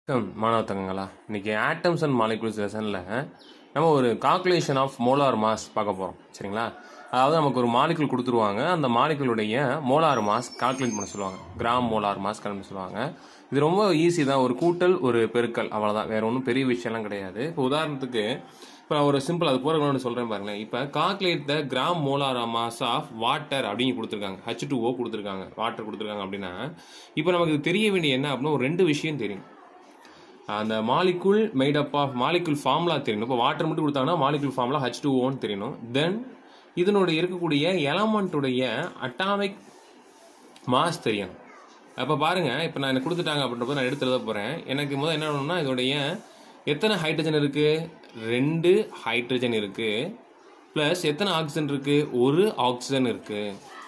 வணக்கம் மாணவ தங்கங்களா இன்னைக்கு ஆட்டம்ஸ் அண்ட் மாலிகுல்ஸ் லெசனில் நம்ம ஒரு கால்குலேஷன் ஆஃப் மோலார் மாஸ் பார்க்க போகிறோம் சரிங்களா அதாவது நமக்கு ஒரு மாலிகுல் கொடுத்துருவாங்க அந்த மாலிகுலுடைய மோலார் மாஸ் கால்குலேட் பண்ண சொல்லுவாங்க கிராம் மோலார் மாஸ் பண்ண சொல்லுவாங்க இது ரொம்ப ஈஸி தான் ஒரு கூட்டல் ஒரு பெருக்கல் அவ்வளோதான் வேற ஒன்றும் பெரிய விஷயம்லாம் கிடையாது இப்போ உதாரணத்துக்கு இப்போ ஒரு சிம்பிள் அது போகிறவங்க சொல்கிறேன் பாருங்களேன் இப்போ calculate the gram molar mass of water அப்படின்னு கொடுத்துருக்காங்க ஹச் டூ ஓ கொடுத்துருக்காங்க வாட்டர் கொடுத்துருக்காங்க அப்படின்னா இப்போ நமக்கு இது தெரிய வேண்டிய என்ன அப்படின்னா ஒரு ரெண்டு விஷயம் தெரியும் அந்த molecule made up of molecule formula தெரியணும் இப்போ வாட்டர் மட்டும் கொடுத்தாங்கன்னா மாலிகுல் ஃபார்முலா ஹச் டூ ஓன்னு தெரியணும் தென் இதனுடைய இருக்கக்கூடிய எலமெண்ட்டுடைய அட்டாமிக் மாஸ் தெரியணும் அப்போ பாருங்க இப்போ நான் எனக்கு கொடுத்துட்டாங்க அப்படின்றப்ப நான் எடுத்து எழுத போகிறேன் எனக்கு முதல் என்ன வேணும்னா இதோடைய எத்தனை ஹைட்ரஜன் இருக்கு ரெண்டு ஹைட்ரஜன் இருக்கு ப்ளஸ் எத்தனை ஆக்சிஜன் இருக்கு ஒரு ஆக்சிஜன் இருக்கு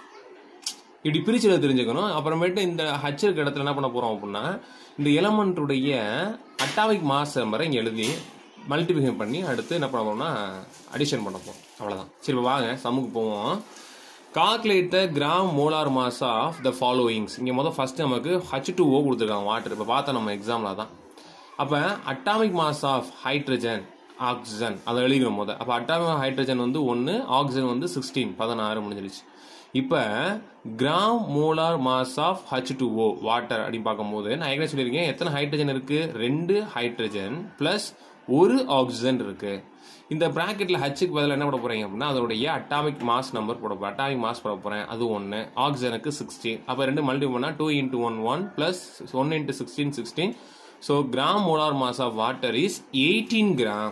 இப்படி பிரிச்சு தெரிஞ்சுக்கணும் அப்புறமேட்டு இந்த ஹச் இருக்க இடத்துல என்ன பண்ண போறோம் அப்படின்னா இந்த எலமெண்ட்டுடைய அட்டாமிக் மாஸ் நம்பரை இங்கே எழுதி மல்டிபிகேஷன் பண்ணி அடுத்து என்ன பண்ண போறோம்னா அடிஷன் பண்ண போறோம் அவ்வளோதான் சரி இப்போ வாங்க சம்முக்கு போவோம் calculate the gram molar mass of the followings இங்கே முதல் ஃபர்ஸ்ட் நமக்கு ஹச் டூ ஓ கொடுத்துருக்காங்க வாட்டர் இப்போ பார்த்தா நம்ம எக்ஸாமில் தான் அப்போ atomic mass of hydrogen oxygen அதை எழுதிக்கிறோம் முத அப்போ அட்டாமிக் ஹைட்ரஜன் வந்து ஒன்று ஆக்சிஜன் வந்து சிக்ஸ்டீன் பதினாறு முடிஞ்சிருச்சு இப்போ gram molar mass of H two O water அப்படின்னு பார்க்கும்போது நான் ஏற்கனவே சொல்லியிருக்கேன் எத்தனை ஹைட்ரஜன் இருக்கு ரெண்டு ஹைட்ரஜன் பிளஸ் ஒரு ஆக்சிஜன் இருக்கு இந்த ப்ராக்கெட்டில் ஹச்சுக்கு பதிலாக என்ன போட போறீங்க அப்படின்னா அதோடைய அட்டாமிக் மாஸ் நம்பர் போட போறேன் அட்டாமிக் மாஸ் போட போறேன் அது ஒன்று ஆக்சிஜனுக்கு சிக்ஸ்டீன் அப்போ ரெண்டு மல்டி பண்ணால் two into one one plus one into sixteen sixteen so gram molar mass of water is eighteen gram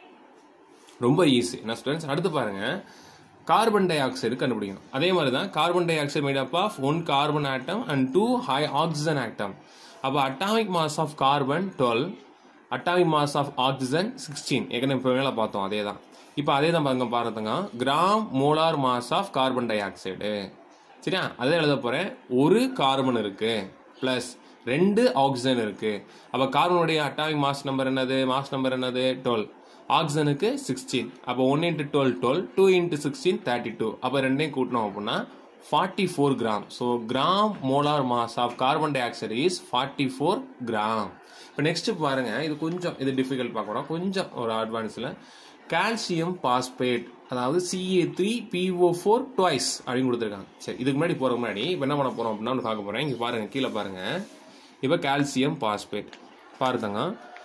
ரொம்ப ஈஸி என்ன ஸ்டூடெண்ட்ஸ் அடுத்து பாருங்க கார்பன் டை ஆக்சைடு கண்டுபிடிக்கணும் அதே மாதிரி தான் carbon dioxide made up of one carbon atom and two ஹை oxygen atom அப்போ atomic mass of carbon twelve atomic mass of oxygen sixteen ஏற்கனவே இப்போ மேலே பார்த்தோம் அதே தான் இப்போ அதே தான் பாருங்க பாருங்க gram molar mass of carbon dioxide சரியா அதே எழுத போகிறேன் ஒரு கார்பன் இருக்கு ப்ளஸ் ரெண்டு ஆக்சிஜன் இருக்கு அப்போ கார்பனுடைய அட்டாமிக் மாஸ் நம்பர் என்னது மாஸ் நம்பர் என்னது டுவெல் ஆக்சிஜனுக்கு சிக்ஸ்டீன் அப்போ one into twelve twelve two into sixteen thirty two அப்போ ரெண்டையும் கூட்டணும் அப்படின்னா forty four gram so gram molar mass of carbon dioxide is forty four gram இப்போ next பாருங்க இது கொஞ்சம் இது டிஃபிகல்ட் பார்க்குறோம் கொஞ்சம் ஒரு அட்வான்ஸில் கால்சியம் பாஸ்பேட் அதாவது C A three P O four twice அப்படின்னு கொடுத்துருக்காங்க சரி இதுக்கு முன்னாடி போகிற முன்னாடி இப்போ என்ன பண்ண போகிறோம் அப்படின்னா ஒன்று பார்க்க போகிறேன் இங்கே பாருங்க கீழே பாருங்க இப்போ கால்சியம் பாஸ்பேட் பாருங்க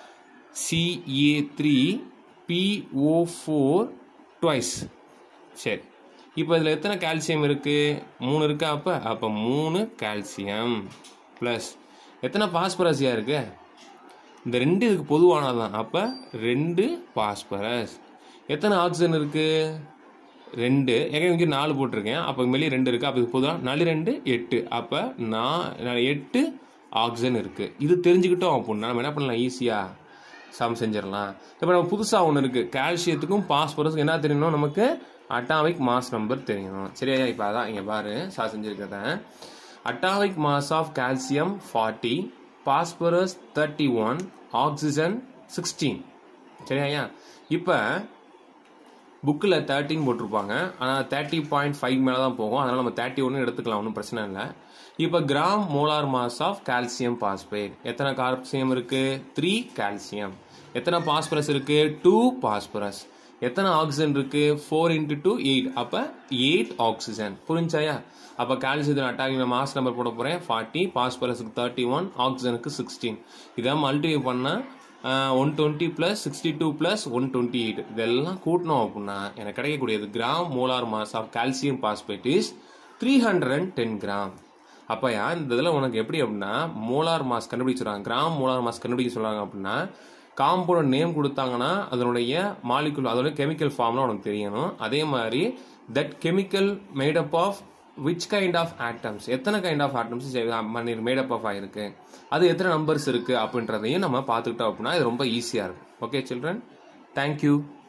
C A three P O four twice சரி இப்போ இதில் எத்தனை கால்சியம் இருக்குது மூணு இருக்கா அப்போ அப்போ மூணு கால்சியம் ப்ளஸ் எத்தனை பாஸ்பரஸியாக இருக்கு இந்த ரெண்டு இதுக்கு பொதுவானது தான் அப்போ ரெண்டு பாஸ்பரஸ் எத்தனை ஆக்சிஜன் இருக்குது ரெண்டு ஏற்கனவே இங்கே நாலு போட்டிருக்கேன் அப்போ வெளியே ரெண்டு இருக்குது அப்போ இது பொதுவாக நாலு ரெண்டு எட்டு அப்போ நான் எட்டு ஆக்சிஜன் இருக்குது இது தெரிஞ்சுக்கிட்டோம் அப்படின்னா நம்ம என்ன பண்ணலாம் ஈஸியாக சம் செஞ்சிடலாம் இப்போ நம்ம புதுசாக ஒன்று இருக்குது கால்சியத்துக்கும் பாஸ்பரஸுக்கும் என்ன தெரியணும் நமக்கு அட்டாமிக் மாஸ் நம்பர் தெரியணும் சரியா இப்போ அதான் இங்கே பாரு சா செஞ்சுருக்கிறத atomic mass of calcium forty phosphorus thirty one oxygen sixteen சரியா இப்போ புக்கில் தேர்ட்டின் போட்டிருப்பாங்க ஆனால் தேர்ட்டி பாயிண்ட் ஃபைவ் மேலே தான் போகும் அதனால் நம்ம தேர்ட்டி ஒன்று எடுத்துக்கலாம் ஒன்றும் பிரச்சனை இல்லை இப்போ gram molar mass of calcium phosphate எத்தனை கால்சியம் இருக்கு த்ரீ கால்சியம் எத்தனை பாஸ்பரஸ் இருக்கு டூ பாஸ்பரஸ் எத்தனை ஆக்சிஜன் இருக்கு ஃபோர் இன்ட்டு டூ எயிட் அப்போ எயிட் ஆக்சிஜன் புரிஞ்சாயா அப்போ கால்சியத்தில் அட்டாக் மாஸ் நம்பர் போட போகிறேன் ஃபார்ட்டி பாஸ்பரஸுக்கு தேர்ட்டி ஒன் ஆக்சிஜனுக்கு சிக்ஸ்டீன் இதை மல்டிப்ளை பண்ணால் one twenty plus sixty two plus one twenty eight இதெல்லாம் கூட்டணும் அப்படின்னா எனக்கு கிடைக்கக்கூடியது gram molar mass of calcium phosphate is three hundred and ten gram அப்போ இந்த இதில் உனக்கு எப்படி அப்படின்னா மோலார் மாஸ் கண்டுபிடிக்க சொல்கிறாங்க கிராம் மோலார் மாஸ் கண்டுபிடிக்க சொல்கிறாங்க அப்படின்னா காம்பவுண்ட் நேம் கொடுத்தாங்கன்னா அதனுடைய மாலிகுல் அதோட கெமிக்கல் ஃபார்ம்லாம் உனக்கு தெரியணும் அதே மாதிரி that chemical made up of which kind of atoms எத்தனை kind of atoms made up of ஆயிருக்கு அது எத்தனை நம்பர்ஸ் இருக்கு அப்படின்றதையும் நம்ம பார்த்துக்கிட்டோம் அப்படின்னா இது ரொம்ப ஈஸியாக இருக்கும் ஓகே சில்ட்ரன் தேங்க்யூ